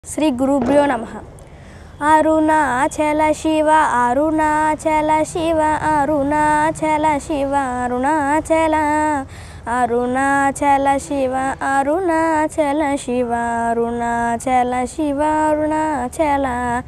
శ్రీ గురుభ్యో నమ అరుణాచల శివ అరుణాచల శివ అరుణాచల శివ అరుణాచల అరుణాచల శివ అరుణాచల శివ అరుణాచల శివ అరుణాచల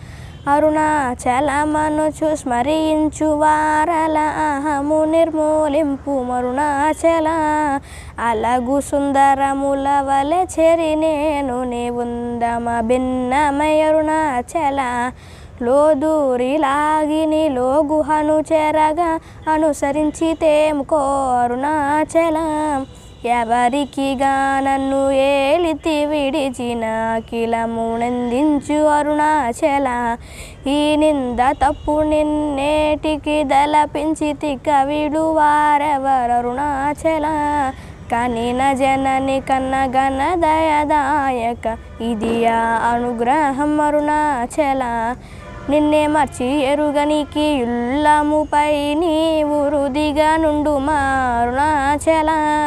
అరుణాచలమనుచు స్మరించు వారల అహము నిర్మూలింపు మరుణాచల అలగు సుందరముల వలె చెరి నేను నీ ఉందమ భిన్నమయరుణాచల లోదూరి లాగిని లోగుహను చెరగా అనుసరించితేముకో అరుణాచల ఎవరికిగా నన్ను ఏలితి విడిచిన కిలమునందించు అరుణాచల ఈ నింద తప్పు నిన్నేటికి దలపించి తిక్క విడువారెవరు అరుణాచల కనిన జనని కన్న గణ దయదాయక ఇది ఆ అనుగ్రహం అరుణాచల నిన్నే మర్చి ఎరుగనికి ఇల్లముపై నీవు రుదిగా నుండు మారుణాచల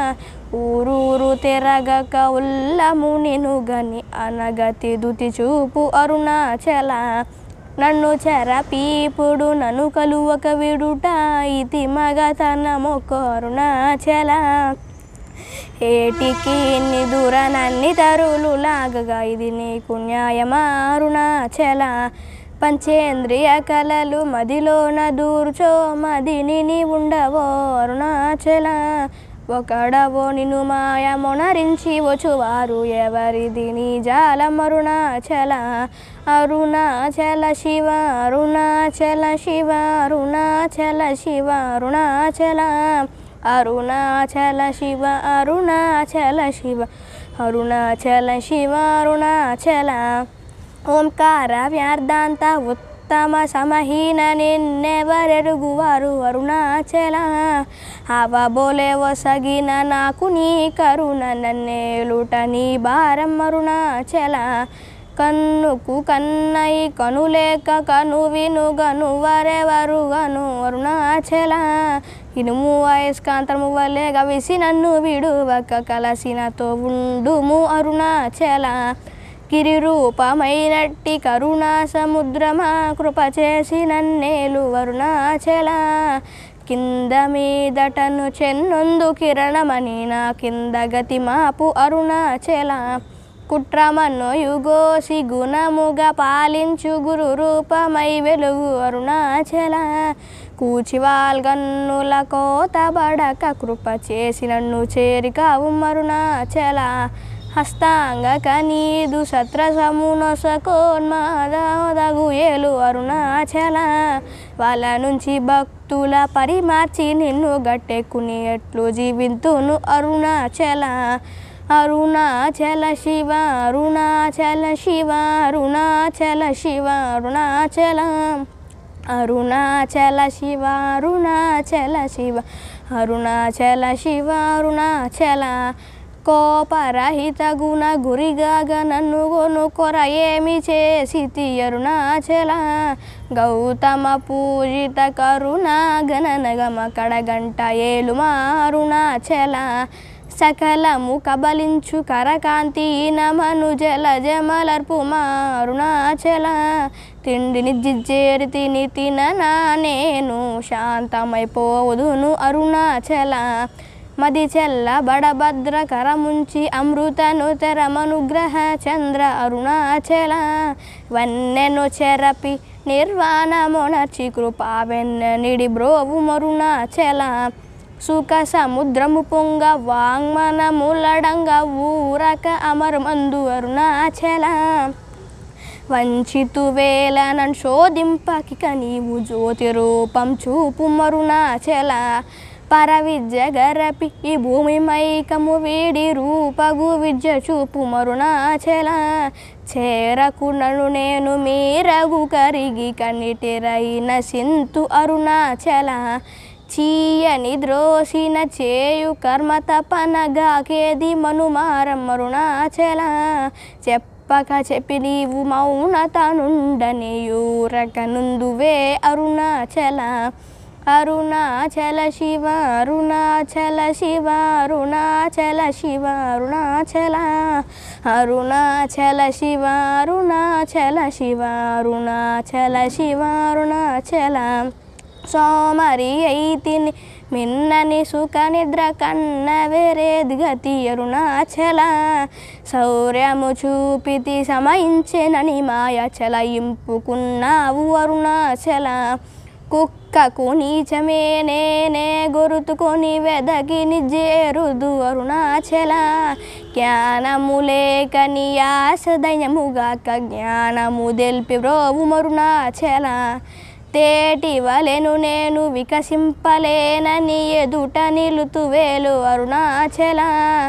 ఊరూరు తిరగక ఉల్లము నిను గని అనగతి దుతి చూపు అరుణాచల నన్ను చెరపీపుడు నన్ను కలువక విడుట ఇది మగతనమొక్క అరుణాచల ఏటికి ఇన్ని దూరనన్ని తరులు లాగగా ఇది నీకు న్యాయమారుణాచల పంచేంద్రియ కలలు మదిలోన దూర్చో మదిని నీ ఉండవో అరుణాచల ఒకడవో నిన్ను మాయమునరించి వచ్చువారు ఎవరిది నీ జాలమరుణాచల అరుణాచల శివ అరుణాచల శివ అరుణాచల శివ అరుణాచల అరుణాచల శివ అరుణాచల శివ అరుణాచల శివ అరుణాచల ఓంకార వ్యార్థాంత ఉత్తమ సమహీన నిన్నెవరెరుగువారు అరుణాచల అవబోలే వసగిన నాకు నీ కరుణ నన్నేలుట నీ భారం అరుణాచల కన్నుకు కన్నై కనులేక కను వినుగను వరెవరు గను అరుణాచల ఇనుము అయస్కాంతము వలె గవిసి నన్ను విడువక కలసినతో ఉండుము అరుణాచల గిరిరూపమైనట్టి కరుణా సముద్రమా కృప చేసి నన్నేలు వరుణాచల కింద మీదటను చెన్నొందు కిరణమని నా కింద గతి మాపు అరుణాచల కుట్రమన్ను యుగోసి గుణముగా పాలించు గురు రూపమై వెలుగు అరుణాచల కూచివాల్గన్నుల కోత బడక కృప చేసి నన్ను చేరికావు మరుణాచల హస్తాంగ కనీదు సత్రసమునొసకోన్మాదగు ఏలు అరుణాచల వాళ్ళ నుంచి భక్తుల పరిమార్చి నిన్ను గట్టెక్కుని ఎట్లు జీవింతును అరుణాచల అరుణాచల శివ అరుణాచల శివ అరుణాచల శివ అరుణాచల అరుణాచల శివ అరుణాచల శివ అరుణాచల శివ అరుణాచల కోపరహిత గుణ గురిగాగ నన్ను గొను కొర ఏమి చేసి అరుణాచల గౌతమ పూజిత కరుణా గణనగమ కడగంట ఏలు మారుణాచల సకలము కబలించు కరకాంతి నమను జల జమలర్పు మారుణాచల తిండిని జిజ్జేరి తిని తిననా నేను శాంతమైపోదును అరుణాచల మది చెల్ల బడభద్ర కరముంచి అమృతను తెరమనుగ్రహ చంద్ర అరుణాచల వన్నెను చెరపి నిర్వాణమునర్చి కృపా వెన్న నిడి బ్రోవు మరుణాచల సుఖ సముద్రము పొంగ వాంగ్మనములడంగ ఊరక అమరమందు అరుణాచల వంచితు వేల నన్ను శోధింపకిక నీవు జ్యోతి రూపం చూపు మరుణాచల పరవిద్య గరపి ఈ భూమి మైకము వీడి రూపగు విద్య చూపు మరుణాచల చేరకు నన్ను నేను మీరగు కరిగి కన్నిటిరైన సింతు అరుణాచల చీయని ద్రోసిన చేయు కర్మ తపనగా కేది మనుమారం మరుణాచల చెప్పక చెప్పి నీవు మౌనత నుండనియూరక నుందువే అరుణాచల అరుణాచల శివ అరుణాచల శివ అరుణాచల శివ అరుణాచల అరుణాచల శివ అరుణాచల శివ అరుణాచల శివ అరుణాచల సోమరి అయితిని మిన్నని సుఖ నిద్ర కన్న వేరేది గతి అరుణాచల శౌర్యము చూపితి సమయించెనని మాయ చలయింపుకున్నావు అరుణాచల కుక్కకు నీచమే నేనే గురుతుకొని వెదకి నిజేరుదు అరుణాచల జ్ఞానము లేక నీ ఆశ దయముగాక జ్ఞానము తెల్పి బ్రోవు మరుణాచల తేటి వలెను నేను వికసింపలేనని ఎదుట నిలుతు వేలు అరుణాచల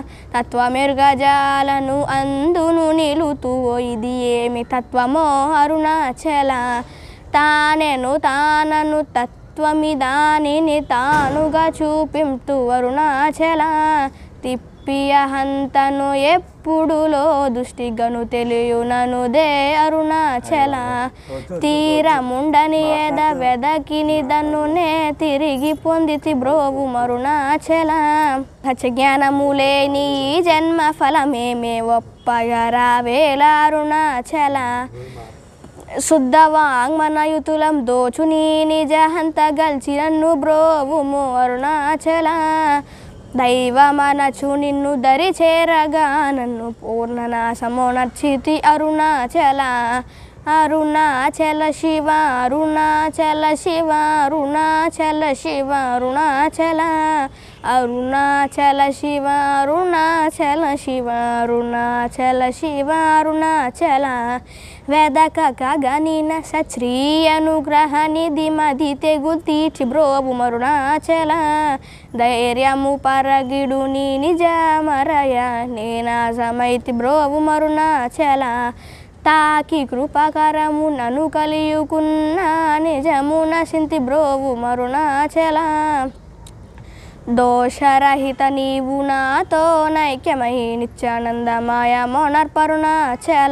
తత్వమెరుగజాలను అందును నిలుతు ఇది ఏమి తత్వమో అరుణాచల తానెను తానను తత్వమిదానిని తానుగా చూపింతు అరుణాచల తిప్పియ హంతను ఎప్పుడులో దృష్టిగను తెలియునను దే అరుణాచల తీరముండని ఎద వెదకిని దన్నునే తిరిగి పొందితి బ్రోవు మరుణాచల సచ జ్ఞానము లేని ఈ జన్మ ఫలమేమే ఒప్పగరావేల అరుణాచల శుద్ధ వాంగ్మనయుతులం దోచుని నిజహంత గల్చి నన్ను బ్రోవుము అరుణాచల దైవమనచు నిన్ను దరి చేరగా నన్ను పూర్ణనాశమో నచ్చితి అరుణాచల అరుణాచల శివ అరుణాచల శివ అరుణాచల శివ అరుణాచల అరుణాచల శివ అరుణాచల శివ అరుణాచల శివ అరుణాచల వెదక గనిన సశ్రీ అనుగ్రహ నిధి మది తెగు తీర్చి బ్రోవు మరుణాచల ధైర్యము పరగిడు నీ నిజమరయ నేనాసమైతి బ్రోవు మరుణాచల తాకి కృపకరము నను కలియుకున్నా నిజము నశింతి బ్రోవు మరుణాచల దోషరహిత నీవు నాతో నైక్యమై నిత్యానందమాయ మోనర్పరుణాచల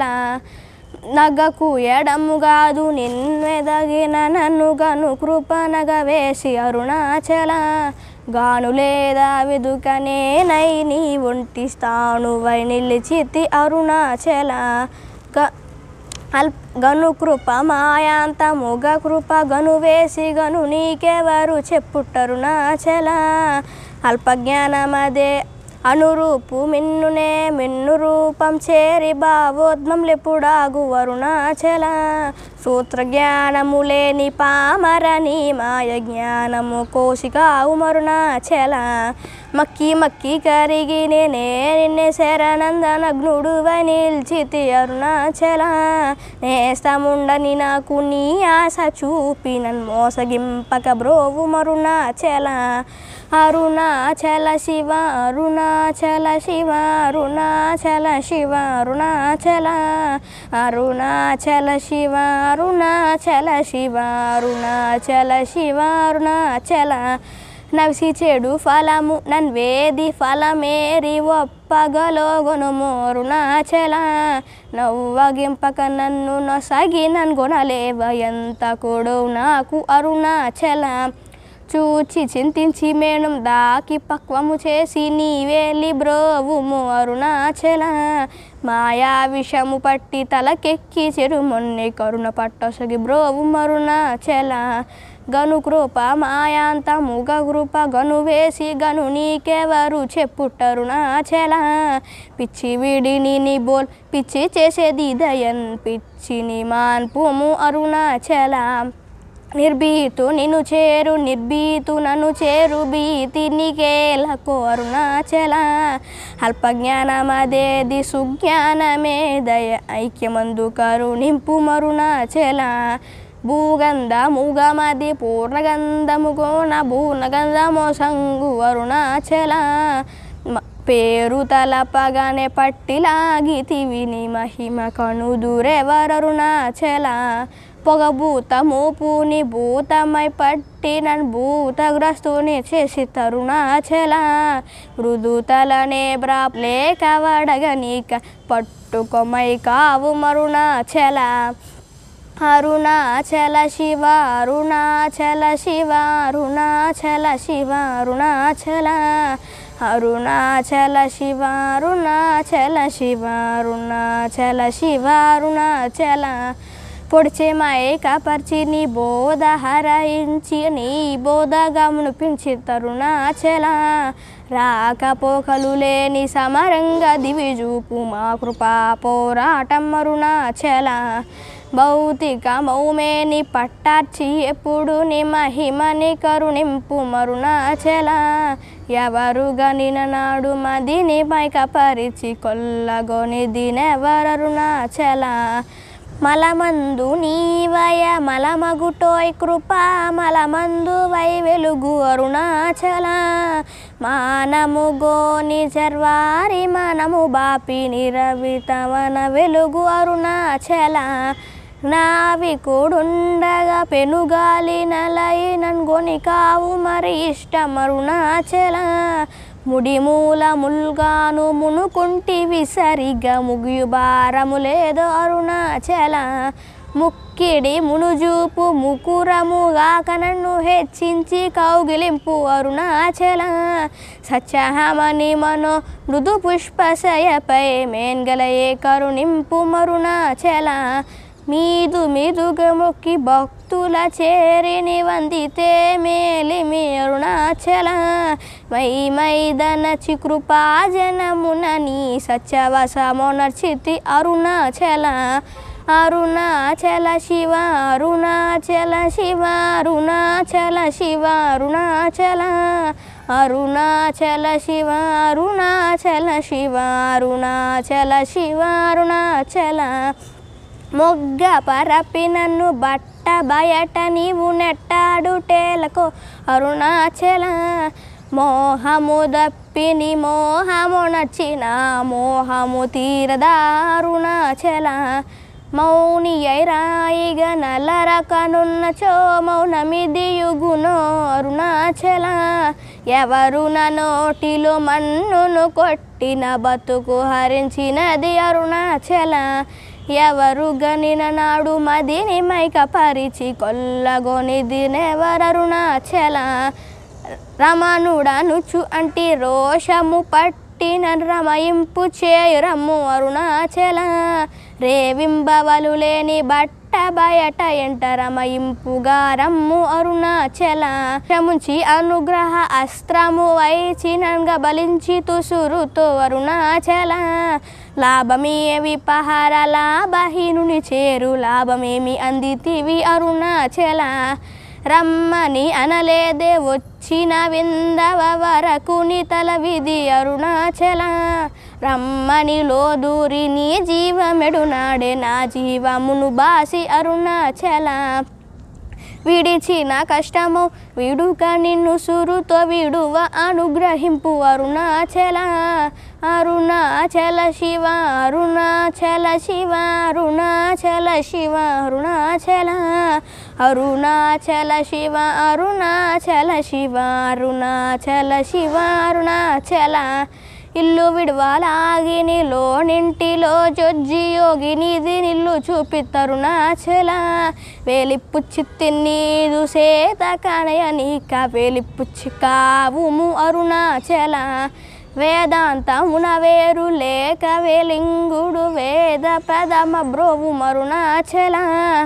నగకు ఎడముగాదు నిన్నెదగిన నన్ను గను కృప నగ వేసి అరుణాచల గాను లేదా వెదుకనే నై నీ ఒంటి స్థానువై నిలిచితి అరుణాచల గ అల్ప గను కృప మాయాంతముగ కృప గను వేసి గను నీకెవరు చెప్పుటరుణాచల అల్పజ్ఞానమదే అనురూపు మిన్నునే మిన్ను రూపం చేరి భావోద్మం లెప్పుడాగు వరుణాచల సూత్ర జ్ఞానము లేని పామరని మాయ జ్ఞానము కోశికావు మరుణాచల మక్కి మక్కి కరిగి నేనే నిన్నే శరణందనగ్నుడు నిల్చితి అరుణాచల నేస్తముండని నాకు నీ ఆశ చూపి నన్ను మోసగింపక బ్రోవు మరుణాచల అరుణాచల శివ అరుణాచల శివ అరుణాచల శివ అరుణాచల అరుణాచల శివ అరుణాచల శివ అరుణాచల శివ అరుణాచల నవిసి చెడు ఫలము నన్ వేది ఫలమేరి ఒప్పగలోగొనుము అరుణాచల నవ్వగింపక నన్ను నొసగి నన్ను గొనలేవ ఎంత కొడు నాకు అరుణాచల చూచి చింతించి మేణం దాకి పక్వము చేసి నీవేలి బ్రోవుము అరుణాచల మాయా విషము పట్టి తలకెక్కి చెరు మొన్ని కరుణ పట్టొసగి బ్రోవు అరుణాచల గను కృప మాయాంత ముగ కృప గను వేసి గను నీకెవరు చెప్పుటరుణాచల పిచ్చి విడిని నీ బోల్ పిచ్చి చేసేది దయన్ పిచ్చిని మాన్పుము అరుణాచల నిర్భీతు నిన్ను చేరు నిర్భీతు నన్ను చేరు భీతి నీకేలకు అరుణాచల అల్పజ్ఞానమదేది సుజ్ఞానమే దయ ఐక్యమందు కరుణింపు మరుణాచల భూగంధ ముగమది పూర్ణగంధము కోన భూనగంధమో సంగు అరుణాచల మ- పేరు తలపగానే పట్టిలాగితివి నీ మహిమ కనుదురెవరరుణాచల పొగభూత మూపుని భూతమై పట్టిన భూతగ్రస్తుని చేసి తరుణాచల మృదుతలనే బ్రా లేక వడగనీక పట్టుకొమై కావు మరుణాచల అరుణాచల శివ అరుణాచల శివ అరుణాచల శివ అరుణాచల అరుణాచల శివ అరుణాచల శివ అరుణాచల శివ అరుణాచల పొడిచే మైకపరిచి నీ బోధ హరించి నీ బోధ గమనిపించి తరుణాచల రాకపోకలు లేని సమరంగ దివిజూపు మా కృపా పోరాటం అరుణాచల భౌతిక మౌమేని పట్టార్చి ఎప్పుడు నీ మహిమని కరుణింపు మరుణాచల ఎవరు గనిన నాడు మదిని మైకపరిచి కొల్లగొని దినెవరరుణాచల మలమందు నీవయ మలమగుటోయ్ కృప మలమందు వై వెలుగు అరుణాచల మానము గోని చర్వారి మనము బాపి నిరవితవన వెలుగు అరుణాచల నావికుడుండగా పెనుగాలి నలై నన్గొని కావు మరి ఇష్టమరుణాచల ముడిమూల ముల్గాను మునుకుంటివి సరిగా ముగియు భారము లేదో అరుణాచల ముక్కిడి మునుజూపు ముకురముగాక నన్ను హెచ్చించి కౌగిలింపు అరుణాచల సత్యహమని మనో మృదు పుష్పశయపై మేన్గలయే కరుణింపు మరుణాచల మీదు మీదుగా మొక్కి భక్తుల చేరిని వందితే మేలిమి అరుణాచల మై మైదనచి కృపా జనమున నీ సత్యవసమోనర్చితి అరుణాచల అరుణాచల శివ అరుణాచల శివ అరుణాచల శివ అరుణాచల అరుణాచల శివ అరుణాచల శివ అరుణాచల శివ అరుణాచల మొగ్గ పరపి నన్ను బట్ట బయట నీవు నెట్టాడుటేలకు అరుణాచల మోహము దప్పిని మోహము నచ్చిన మోహము తీరదారుణాచల మౌని ఐరాయిగ నల్లరకనున్న చో మౌనమిదియుగునో అరుణాచల ఎవరు నా నోటిలో మన్నును కొట్టిన బతుకు హరించినది అరుణాచల ఎవరు గనిన నాడు మదిని మైక పరిచి కొల్లగొని దినెవరరుణాచల రమణుడనుచు అంటి రోషము పట్టిన రమయింపు చేయురమ్ము అరుణాచల రేవింబవలు లేని బట్ట బయట ఎంట రమయింపుగా రమ్ము అరుణాచల క్షముంచి అనుగ్రహ అస్త్రము వైచినంగా బలించి తుసురుతో అరుణాచల లాభమేవి పహార లాభహీనుని చేరు లాభమేమి అందితివి అరుణాచల రమ్మని అనలేదే వచ్చిన విందవ వరకు నీ తల విధి అరుణాచల రమ్మని లోదూరి నీ జీవమెడునాడే నా జీవమును బాసి అరుణాచల విడిచిన కష్టము విడుక నిన్ను సురుతో విడువ అనుగ్రహింపు అరుణాచల అరుణాచల శివ అరుణాచల శివ అరుణాచల శివ అరుణాచల అరుణాచల శివ అరుణాచల శివ అరుణాచల శివ అరుణాచల ఇల్లు విడవలాగిని లోనింటిలో జొజ్జి యోగినిది నిల్లు చూపితరుణాచల వేలిపుచ్చి నీదు సేత కనయ నీక వేలిపుచ్చి కావుము అరుణాచల వేదాంతమున వేరు లేక వేలింగుడు వేద ప్రథమ బ్రోవు మరుణాచల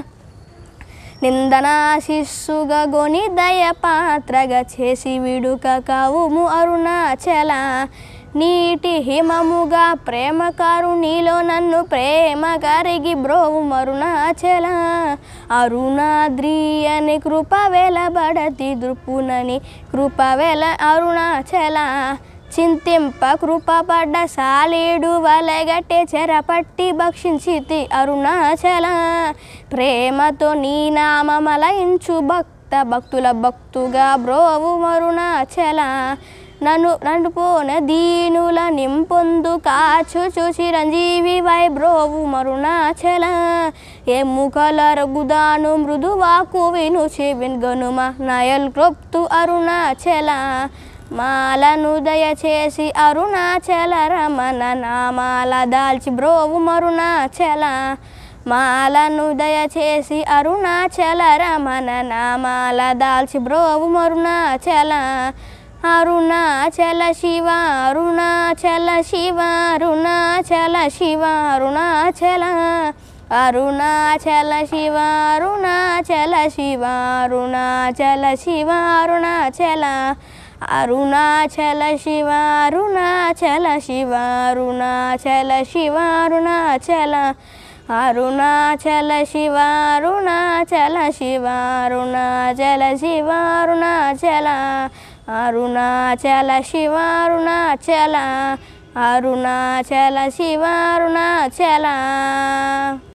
నిందనాశిస్సుగా గొని దయ పాత్రగా చేసి విడుక కవుము అరుణాచల నీటి హిమముగా ప్రేమ కరుణిలో నన్ను ప్రేమ కరిగి బ్రోవు మరుణాచల అరుణాద్రి అని కృప వెలబడతి దృపునని కృప వెల అరుణాచల చింతింప కృప పడ్డ సాలీడు వలగట్టే చెరపట్టి భక్షించితి అరుణాచల ప్రేమతో నీ నామమలయించు భక్త భక్తుల భక్తుగా బ్రోవు మరుణాచల నన్ను నన్ను పోన దీనుల నింపొందు కాచు చిరంజీవి వై బ్రోవు మరుణాచల ఎమ్ముకల రఘుదాను మృదువాకు విను చెవిన్ గనుమ నయల్ క్రొప్తు అరుణాచల మాలను దయచేసి అరుణాచల రమణ నామాల దాల్చి బ్రోవు మరుణాచల మాలను దయచేసి అరుణాచల రమణ నామాల దాల్చి బ్రోవు మరుణాచల అరుణాచల శివ అరుణాచల శివ అరుణాచల శివ అరుణాచల అరుణాచల శివ అరుణాచల శివ అరుణాచల శివ అరుణాచల అరుణాచల శివ అరుణాచల శివ అరుణాచల శివ అరుణాచల అరుణాచల శివ అరుణాచల శివ అరుణాచల శివ అరుణాచల అరుణాచల శివ అరుణాచల అరుణాచల శివ అరుణాచల